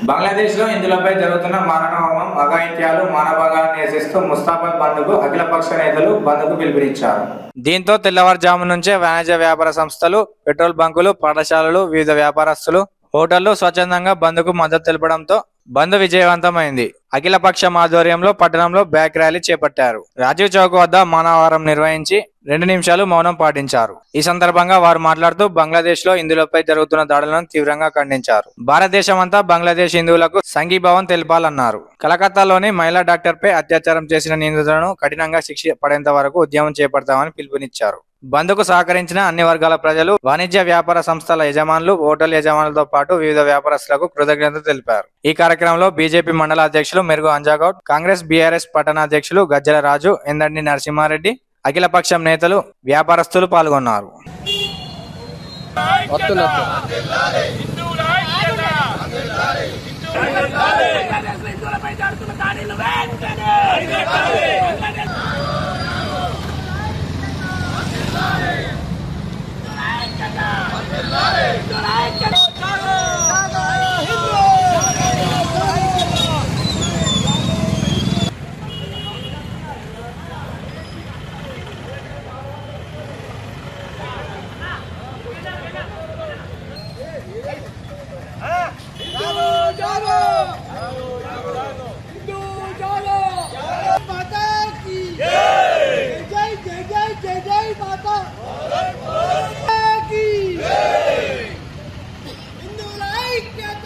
బంగ్లాదేశ్ లో హిందులపై జరుగుతున్న మారణహోమం అఘాయిత్యాలు మానభంగాలను నిరసిస్తూ ముస్తాబాద్ బంద్కు అఖిలపక్ష నేతలు బంద్కు పిలుపునిచ్చారు దీంతో తెల్లవారుజాము నుంచే వాణిజ్య వ్యాపార సంస్థలు పెట్రోల్ బంకులు పాఠశాలలు వివిధ వ్యాపారస్తులు హోటళ్లు స్వచ్ఛందంగా బంద్కు మద్దతు తెలపడంతో బంద్ విజయవంతమైంది అఖిలపక్ష ఆధ్వర్యంలో పట్టణంలో బ్యాక్ ర్యాలీ చేపట్టారు రాజీవ్ చౌక్ వద్ద మానవారం నిర్వహించి రెండు నిమిషాలు మౌనం పాటించారు ఈ సందర్భంగా వారు మాట్లాడుతూ బంగ్లాదేశ్ లో హిందువులపై జరుగుతున్న దాడులను తీవ్రంగా ఖండించారు భారతదేశం అంతా బంగ్లాదేశ్ హిందువులకు సంఘీభావం తెలపాలన్నారు కలకత్తాలోని మహిళా డాక్టర్ పై అత్యాచారం చేసిన నిందితులను కఠినంగా శిక్ష పడేంత వరకు ఉద్యమం చేపడతామని పిలుపునిచ్చారు బంద్కు సహకరించిన అన్ని వర్గాల ప్రజలు వాణిజ్య వ్యాపార సంస్థల యజమానులు హోటల్ యజమానులతో పాటు వివిధ వ్యాపారస్తులకు కృతజ్ఞతలు తెలిపారు ఈ కార్యక్రమంలో బీజేపీ మండల అధ్యక్షులు మెరుగు అంజాగౌడ్ కాంగ్రెస్ బీఆర్ఎస్ పట్టణ అధ్యక్షులు గజ్జల రాజు ఎందండి నరసింహారెడ్డి అఖిలపక్షం నేతలు వ్యాపారస్తులు పాల్గొన్నారు హిందువులపై జరుగుతున్న దాడులు వెంటనే माता की जय जय जय जय जय माता की హిందువుల ఐక్యత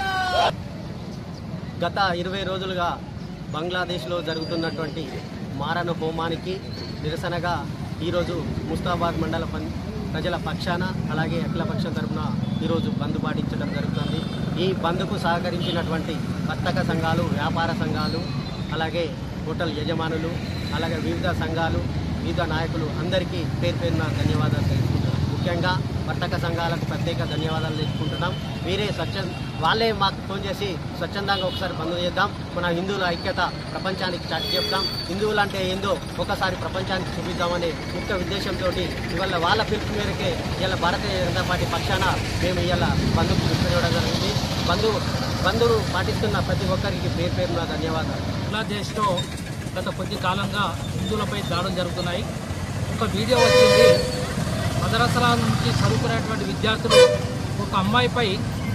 గత ఇరవై రోజులుగా బంగ్లాదేశ్లో జరుగుతున్నటువంటి మారణ హోమానికి నిరసనగా ఈరోజు ముస్తాబాద్ మండల పం- ప్రజల పక్షాన అలాగే అఖిలపక్షం తరఫున ఈరోజు బంద్ పాటించడం జరుగుతుంది ఈ బంద్కు సహకరించినటువంటి వర్తక సంఘాలు వ్యాపార సంఘాలు అలాగే హోటల్ యజమానులు అలాగే వివిధ సంఘాలు వివిధ నాయకులు అందరికీ పేరు పేరున ధన్యవాదాలు తెలుసుకుంటున్నాం ముఖ్యంగా వర్తక సంఘాలకు ప్రత్యేక ధన్యవాదాలు తెలుసుకుంటున్నాం మీరే స్వచ్ఛ వాళ్ళే మాకు ఫోన్ చేసి స్వచ్ఛందంగా ఒకసారి బంద్ చేద్దాం మన హిందువుల ఐక్యత ప్రపంచానికి చాటి చెప్తాం హిందువులు అంటే ఏందో ఒకసారి ప్రపంచానికి చూపిద్దామనే ముఖ్య ఉద్దేశంతో ఇవాళ వాళ్ళ పిలుపు మేరకే ఇవాళ భారతీయ జనతా పార్టీ పక్షాన మేము ఇవాళ బంధుకు పిలుపునివ్వడం జరిగింది బంధు బంధువు పాటిస్తున్న ప్రతి ఒక్కరికి పేరు పేరున ధన్యవాదాలు బంగ్లాదేశ్లో గత కొద్ది కాలంగా హిందువులపై దాడులు జరుగుతున్నాయి ఒక వీడియో వచ్చింది మదరసల నుంచి చదువుకునేటువంటి విద్యార్థులు ఒక అమ్మాయిపై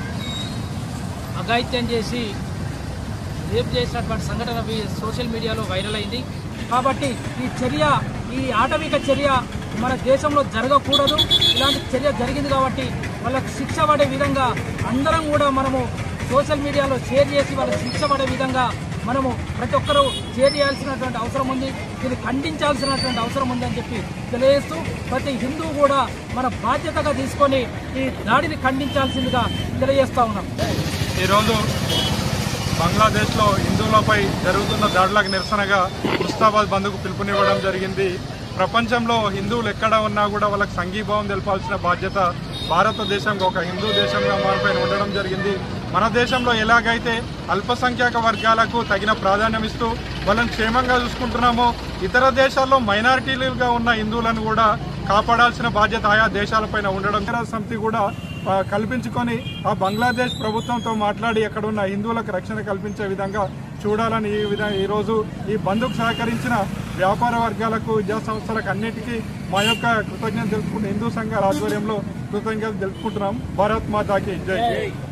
అఘాయిత్యం చేసి రేప్ చేసినటువంటి సంఘటన వి- సోషల్ మీడియాలో వైరల్ అయింది కాబట్టి ఈ చర్య ఈ ఆటవిక చర్య మన దేశంలో జరగకూడదు ఇలాంటి చర్య జరిగింది కాబట్టి వాళ్ళకి శిక్ష పడే విధంగా అందరం కూడా మనము సోషల్ మీడియాలో షేర్ చేసి వాళ్ళకి శిక్ష పడే విధంగా మనము ప్రతి ఒక్కరూ షేర్ చేయాల్సినటువంటి అవసరం ఉంది దీన్ని ఖండించాల్సినటువంటి అవసరం ఉందని చెప్పి తెలియజేస్తూ ప్రతి హిందువు కూడా మన బాధ్యతగా తీసుకొని ఈ దాడిని ఖండించాల్సిందిగా తెలియజేస్తా ఉన్నాం ఈరోజు బంగ్లాదేశ్లో హిందువులపై జరుగుతున్న దాడులకు నిరసనగా ముస్తాబాద్ బంద్కు పిలుపునివ్వడం జరిగింది ప్రపంచంలో హిందువులు ఎక్కడ ఉన్నా కూడా వాళ్ళకి సంఘీభావం తెలపాల్సిన బాధ్యత భారతదేశంగా ఒక హిందూ దేశంగా మారిపోయిన ఉండడం జరిగింది మన దేశంలో ఎలాగైతే అల్పసంఖ్యాక వర్గాలకు తగిన ప్రాధాన్యం ఇస్తూ వాళ్ళని క్షేమంగా చూసుకుంటున్నామో ఇతర దేశాల్లో మైనారిటీలుగా ఉన్న హిందువులను కూడా కాపాడాల్సిన బాధ్యత ఆయా దేశాలపైన ఉండడం ఐక్యరాజ్య సమితి కూడా ఆ, కల్పించుకొని ఆ బంగ్లాదేశ్ ప్రభుత్వంతో మాట్లాడి అక్కడ ఉన్న హిందువులకు రక్షణ కల్పించే విధంగా చూడాలని ఈ విధంగా ఈరోజు ఈ బంధుకు సహకరించిన వ్యాపార వర్గాలకు విద్యా సంస్థలకు అన్నిటికీ మా యొక్క కృతజ్ఞత తెలుపుకుంటూ హిందూ సంఘాల ఆధ్వర్యంలో కృతజ్ఞతలు తెలుపుకుంటున్నాం భారత్ మాతాకి జై